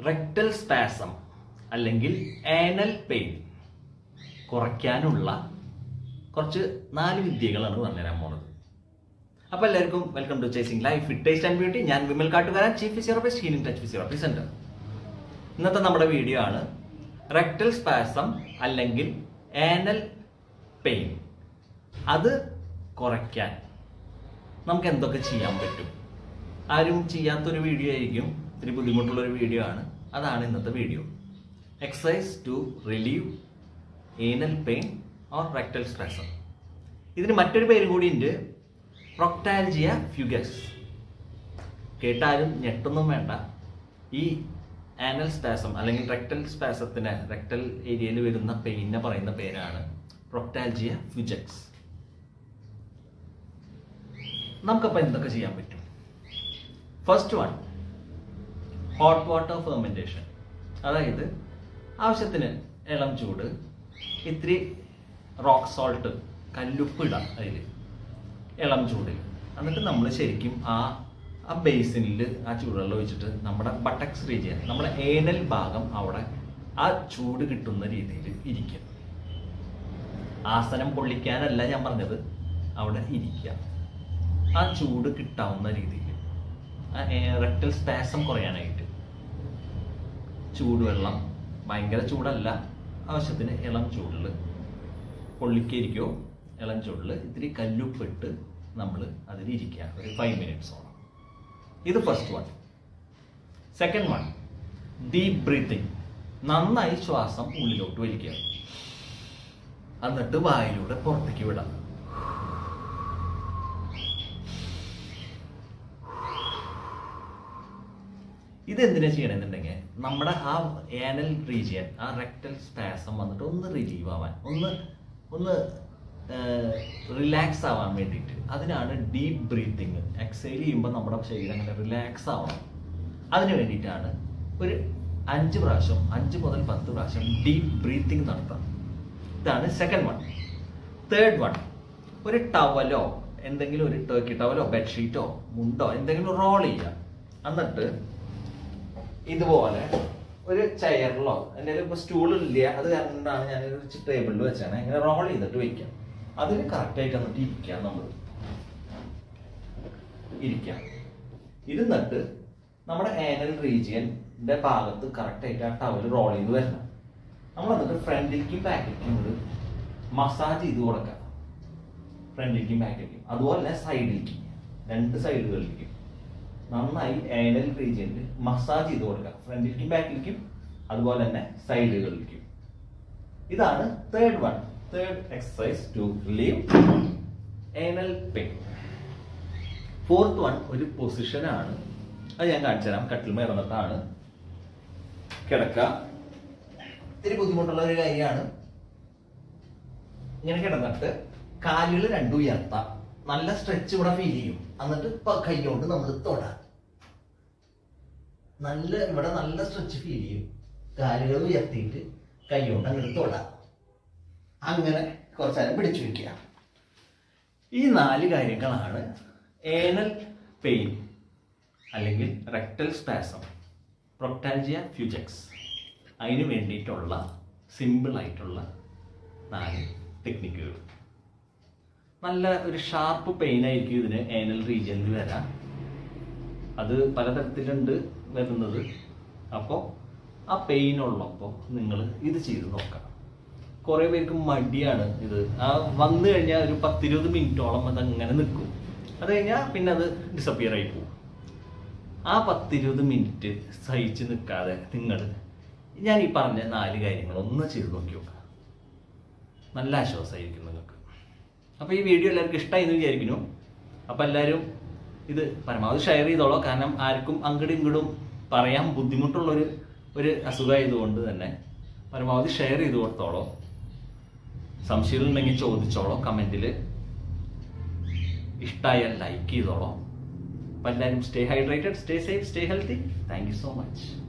rectal spasm അല്ലെങ്കിൽ anal pain കുറയ്ക്കാനുള്ള കുറച്ച് നാല് വിദ്യകളാണ് പറഞ്ഞുതരാൻ പോണത് അപ്പോൾ എല്ലാവർക്കും welcome to chasing life fit taste and beauty ഞാൻ Vimal Kattukaran chief physiologist healing touch physiology centre ഇന്നത്തെ നമ്മുടെ വീഡിയോ ആണ് റെക്ടൽ സ്പാസം അല്ലെങ്കിൽ ആനൽ പെയിൻ അത് കുറയ്ക്കാൻ നമുക്ക് എന്തൊക്കെ ചെയ്യാൻ പറ്റും ആരും ചെയ്യാത്തൊരു വീഡിയോ ആയിരിക്കും ഇത്തിരി ബുദ്ധിമുട്ടുള്ള ഒരു വീഡിയോ ആണ് അതാണ് ഇന്നത്തെ video exercise to relieve anal pain or rectal സ്ട്രെസം ഇതിന് മറ്റൊരു പേരും കൂടി ഉണ്ട് പ്രൊക്ടാൽജിയ ഫ്യൂഗസ് കേട്ടാലും ഞെട്ടൊന്നും വേണ്ട ഈ ആനൽ സ്പാസം അല്ലെങ്കിൽ റെക്ടൽ സ്പാസത്തിന് റെക്ടൽ ഏരിയയിൽ വരുന്ന പെയിനെ പറയുന്ന പേരാണ് പ്രൊക്ടാൽജിയ ഫ്യൂജക്സ് നമുക്കപ്പോൾ എന്തൊക്കെ ചെയ്യാൻ പറ്റും first one hot water fermentation അതായത് ആവശ്യത്തിന് ഇളം ചൂട് ഇത്തിരി റോക്ക് സോൾട്ട് കല്ലുപ്പ് ഇടാം അതിൽ ഇളം ചൂടിൽ എന്നിട്ട് നമ്മൾ ശരിക്കും ആ ആ ബേസിനിൽ ആ ചൂടുവെള്ളം ഒഴിച്ചിട്ട് നമ്മുടെ ബട്ടക്സ് റീജിയൻ നമ്മുടെ ഏനൽ ഭാഗം അവിടെ ആ ചൂട് കിട്ടുന്ന രീതിയിൽ ഇരിക്കുക ആസനം പൊള്ളിക്കാനല്ല ഞാൻ പറഞ്ഞത് അവിടെ ഇരിക്കുക ആ ചൂട് കിട്ടാവുന്ന രീതിയിൽ റെക്ടൽ സ്പാസം കുറയാനായിട്ട് ചൂടുവെള്ളം ഭയങ്കര ചൂടല്ല ആവശ്യത്തിന് ഇളം ചൂടിൽ പൊള്ളിക്കരിക്കോ ഇളം ചൂടിൽ ഇത്തിരി കല്ലുപ്പിട്ട് നമ്മൾ അതിലിരിക്കുക ഒരു ഫൈവ് മിനിറ്റ്സോളം ഇത് first one second one deep breathing നന്നായി ശ്വാസം ഉള്ളിലോട്ട് വലിക്കുക എന്നിട്ട് വായിലൂടെ പുറത്തേക്ക് വിടാം ഇതെന്തിനാ ചെയ്യണമെന്നുണ്ടെങ്കിൽ നമ്മുടെ ആ ഏനൽ റീജിയൻ ആ റെക്ടൽ സ്പാസം വന്നിട്ട് ഒന്ന് റിലീവ് ആവാൻ ഒന്ന് ഒന്ന് റിലാക്സ് ആവാൻ വേണ്ടിയിട്ട് അതിനാണ് ഡീപ്പ് ബ്രീത്തിങ് എക്സൈൽ ചെയ്യുമ്പോൾ നമ്മുടെ ശരീരം അങ്ങനെ റിലാക്സ് ആവണം അതിന് വേണ്ടിയിട്ടാണ് ഒരു അഞ്ച് പ്രാവശ്യം അഞ്ച് മുതൽ പത്ത് പ്രാവശ്യം ഡീപ്പ് ബ്രീത്തിങ് നടത്താം ഇതാണ് സെക്കൻഡ് വൺ തേർഡ് വൺ ഒരു ടവലോ എന്തെങ്കിലും ഒരു ടേക്കി ടവലോ ബെഡ്ഷീറ്റോ മുണ്ടോ എന്തെങ്കിലും റോൾ ചെയ്യുക എന്നിട്ട് ഇതുപോലെ ഒരു ചെയറിലോ എൻ്റെ ഇപ്പോൾ സ്റ്റൂളില്ല അത് കാരണമാണ് ഞാൻ ഒരു ടേബിളിൽ വെച്ചാണ് ഇങ്ങനെ റോൾ ചെയ്തിട്ട് വെക്കാം അതിന് കറക്റ്റായിട്ട് എന്നിട്ട് ഇരിക്കാം നമ്മൾ ഇരിക്കാം ഇരുന്നിട്ട് നമ്മുടെ ആനൽ റീജിയന്റെ ഭാഗത്ത് കറക്റ്റായിട്ട് ആ ടവൽ റോൾ ചെയ്ത് വരണം നമ്മൾ എന്നിട്ട് ഫ്രണ്ടിലേക്കും ബാക്കിലേക്കും ഒരു മസാജ് ചെയ്ത് കൊടുക്കാം ഫ്രണ്ടിലേക്കും ബാക്കിലേക്കും അതുപോലെ തന്നെ സൈഡിലേക്ക് രണ്ട് സൈഡുകളിലേക്കും നന്നായി ഏനൽ റീജിയനിൽ മസാജ് ചെയ്ത് കൊടുക്കുക ഫ്രണ്ടിലേക്കും ബാക്കിലേക്കും അതുപോലെ തന്നെ സൈഡുകളിലേക്കും ഇതാണ് third one third exercise to relieve anal pain fourth one ഒരു പൊസിഷൻ ആണ് അത് ഞാൻ കാണിച്ചു തരാം കട്ടിൽ മേർന്നിട്ടാണ് കിടക്കുക ഇത്തിരി ബുദ്ധിമുട്ടുള്ള ഒരു കാര്യമാണ് ഇങ്ങനെ കിടന്നിട്ട് കാലുകൾ രണ്ടും ഉയർത്താം നല്ല സ്ട്രെച്ച് ഇവിടെ ഫീൽ ചെയ്യും എന്നിട്ട് കൈ കൊണ്ട് നമ്മൾ തൊടാം നല്ല ഇവിടെ നല്ല സ്ട്രെച്ച് ഫീൽ ചെയ്യും കാലുകൾ ഉയർത്തിയിട്ട് കൈ കൊണ്ട് അങ്ങോട്ട് തൊടാം അങ്ങനെ കുറച്ച് നേരം പിടിച്ചു വയ്ക്കുക ഈ നാല് കാര്യങ്ങളാണ് ഏനൽ പെയിൻ അല്ലെങ്കിൽ റെക്ടൽ സ്പാസം പ്രൊക്ടാൽജിയ ഫ്യൂജക്സ് അതിന് വേണ്ടിയിട്ടുള്ള സിമ്പിൾ ആയിട്ടുള്ള നാല് ടെക്നിക്കുകൾ നല്ല ഒരു ഷാർപ്പ് പെയിൻ ആയിരിക്കും ഇതിന് ഏനൽ റീജിയനിൽ വരാം അത് പലതരത്തിലുണ്ട് വരുന്നത് അപ്പോൾ ആ പെയിൻ ഉള്ളപ്പോൾ നിങ്ങൾ ഇത് ചെയ്ത് നോക്കാം കുറേ പേർക്ക് മടിയാണ് ഇത് ആ വന്നു കഴിഞ്ഞാൽ ഒരു പത്തിരുപത് മിനിറ്റോളം അത് അങ്ങനെ നിൽക്കും അത് കഴിഞ്ഞാൽ പിന്നെ അത് ഡിസപ്പിയർ ആയി പോകും ആ പത്തിരുപത് മിനിറ്റ് സഹിച്ച് നിൽക്കാതെ നിങ്ങൾ ഞാൻ ഈ പറഞ്ഞ നാല് കാര്യങ്ങൾ ഒന്ന് ചെയ്ത് നോക്കി നോക്കുക നല്ല ആശ്വാസമായിരിക്കും നിങ്ങൾക്ക് അപ്പോൾ ഈ വീഡിയോ എല്ലാവർക്കും ഇഷ്ടമായി എന്ന് വിചാരിക്കുന്നു അപ്പോൾ എല്ലാവരും ഇത് പരമാവധി ഷെയർ ചെയ്തോളൂ കാരണം ആർക്കും അങ്ങടും ഇങ്ങടും പറയാൻ ബുദ്ധിമുട്ടുള്ളൊരു ഒരു അസുഖമായതുകൊണ്ട് തന്നെ പരമാവധി ഷെയർ ചെയ്ത് കൊടുത്തോളൂ സംശയങ്ങളുണ്ടെങ്കിൽ ചോദിച്ചോളൂ കമൻറ്റിൽ ഇഷ്ടമായാൽ ലൈക്ക് ചെയ്തോളൂ അപ്പോൾ എല്ലാവരും stay hydrated stay safe stay healthy thank you so much